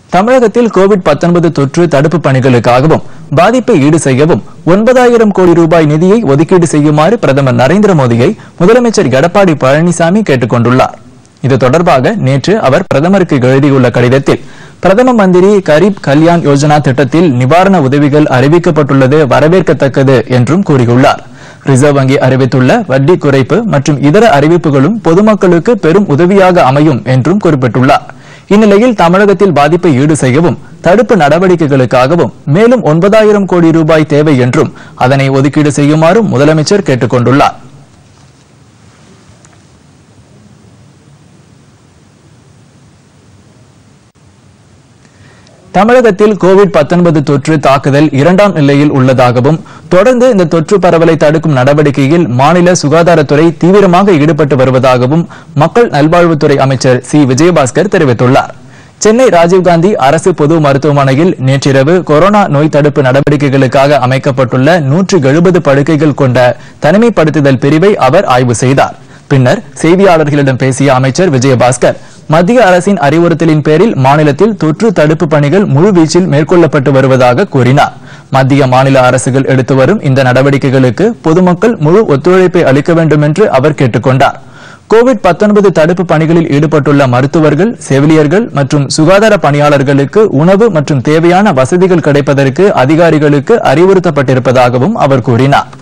தமிழகத்தில் கோவிட் 19 தொற்று தடுப்பு பணிகளுக்காகவும் பாதிப்பை ஈடு செய்யவும் ஒன்பதாயிரம் கோடி ரூபாய் நிதியை ஒதுக்கீடு செய்யுமாறு பிரதமர் நரேந்திர மோடியை முதலமைச்சர் எடப்பாடி பழனிசாமி கேட்டுக் கொண்டுள்ளார் இது தொடர்பாக நேற்று அவர் பிரதமருக்கு எழுதியுள்ள கடிதத்தில் பிரதம மந்திரி கரீப் கல்யாண் யோஜனா திட்டத்தில் நிவாரண உதவிகள் அறிவிக்கப்பட்டுள்ளது வரவேற்கத்தக்கது என்றும் கூறியுள்ளார் ரிசர்வ் வங்கி அறிவித்துள்ள வட்டி குறைப்பு மற்றும் இதர அறிவிப்புகளும் பொதுமக்களுக்கு பெரும் உதவியாக அமையும் என்றும் குறிப்பிட்டுள்ளார் இந்நிலையில் தமிழகத்தில் பாதிப்பை ஈடு செய்யவும் தடுப்பு நடவடிக்கைகளுக்காகவும் மேலும் ஒன்பதாயிரம் கோடி ரூபாய் தேவை என்றும் அதனை ஒதுக்கீடு செய்யுமாறும் முதலமைச்சர் கேட்டுக் கொண்டுள்ளார் தமிழகத்தில் கோவிட் 19 தொற்று தாக்குதல் இரண்டாம் நிலையில் உள்ளதாகவும் தொடர்ந்து இந்த தொற்று பரவலை தடுக்கும் நடவடிக்கையில் மாநில சுகாதாரத்துறை தீவிரமாக ஈடுபட்டு வருவதாகவும் மக்கள் நல்வாழ்வுத்துறை அமைச்சர் சி விஜயபாஸ்கர் தெரிவித்துள்ளார் சென்னை ராஜீவ்காந்தி அரசு பொது மருத்துவமனையில் நேற்றிரவு கொரோனா நோய் தடுப்பு நடவடிக்கைகளுக்காக அமைக்கப்பட்டுள்ள நூற்று எழுபது படுக்கைகள் கொண்ட தனிமைப்படுத்துதல் பிரிவை அவர் ஆய்வு செய்தார் பின்னர் செய்தியாளர்களிடம் பேசிய அமைச்சர் விஜயபாஸ்கர் மத்திய அரசின் அறிவுறுத்தலின் பேரில் மாநிலத்தில் தொற்று தடுப்பு பணிகள் முழுவீச்சில் மேற்கொள்ளப்பட்டு வருவதாக கூறினார் மத்திய மாநில அரசுகள் எடுத்து வரும் இந்த நடவடிக்கைகளுக்கு பொதுமக்கள் முழு ஒத்துழைப்பை அளிக்க வேண்டும் என்று அவர் கேட்டுக் கொண்டார் கோவிட் 19 தடுப்பு பணிகளில் ஈடுபட்டுள்ள மருத்துவர்கள் செவிலியர்கள் மற்றும் சுகாதார பணியாளர்களுக்கு உணவு மற்றும் தேவையான வசதிகள் கிடைப்பதற்கு அதிகாரிகளுக்கு அறிவுறுத்தப்பட்டிருப்பதாகவும் அவர் கூறினார்